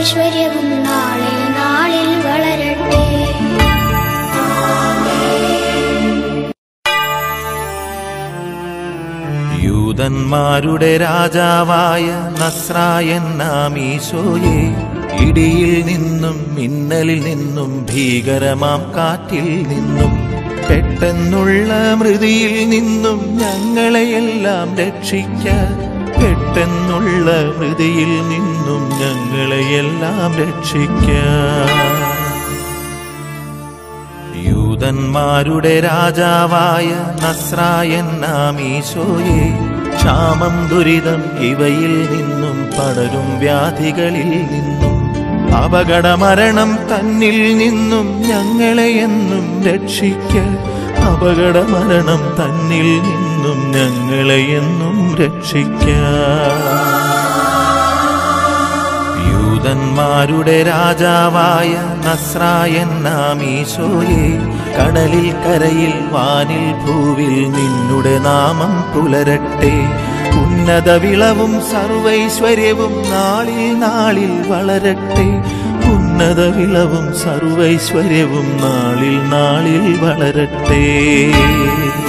സർവൈശ്വര്യവും നാളിൽ നാളിൽ വളരട്ടെ യൂതന്മാരുടെ രാജാവായ നസ്രായൻ നാമീശോയെ ഇടിയിൽ നിന്നും മിന്നലിൽ നിന്നും ഭീകരമാം കാറ്റിൽ നിന്നും പെട്ടെന്നുള്ള മൃതിയിൽ നിന്നും ഞങ്ങളെയെല്ലാം രക്ഷിക്ക പെട്ടെന്നുള്ള മൃതിയിൽ നിന്നും ഞങ്ങളെയെല്ലാം രക്ഷിക്ക യൂതന്മാരുടെ രാജാവായ നസ്രായൻ നാമീശോയെ ക്ഷാമം ദുരിതം ഇവയിൽ നിന്നും പടരും വ്യാധികളിൽ നിന്നും അപകടമരണം തന്നിൽ നിന്നും ഞങ്ങളെ എന്നും രക്ഷിക്ക അപകടമരണം തന്നിൽ നിന്നും ഞങ്ങളെ എന്നും രക്ഷിക്ക യൂതന്മാരുടെ രാജാവായ നസ്രായൻ നാമീശോയെ കടലിൽ കരയിൽ വാനിൽ ഭൂവിൽ നിന്നുടെ നാമം പുലരട്ടെ ഉന്നത വിളവും സർവൈശ്വര്യവും നാളിൽ നാളിൽ വളരട്ടെ ഉന്നത വിളവും സർവൈശ്വര്യവും നാളിൽ നാളിൽ വളരട്ടെ